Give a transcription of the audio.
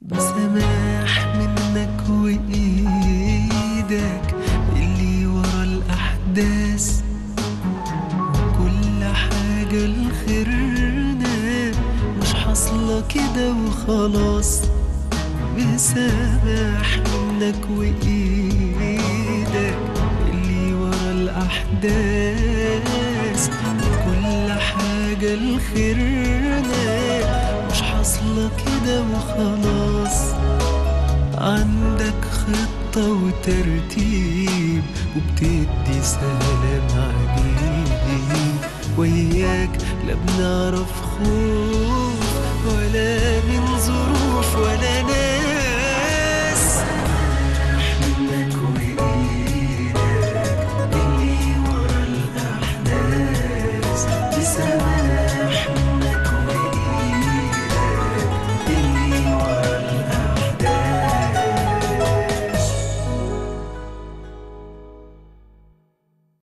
بسماح منك وإيدك اللي ورا الأحداث وكل حاجة لخيرنا مش حاصلة كده وخلاص بسماح منك وإيدك اللي ورا الأحداث كل حاجة لخيرنا مش حاصلة كده وخلاص عندك خطة وترتيب وبتدي سلام عجيب وياك لا بنعرف خوف ولا من ظروف ولا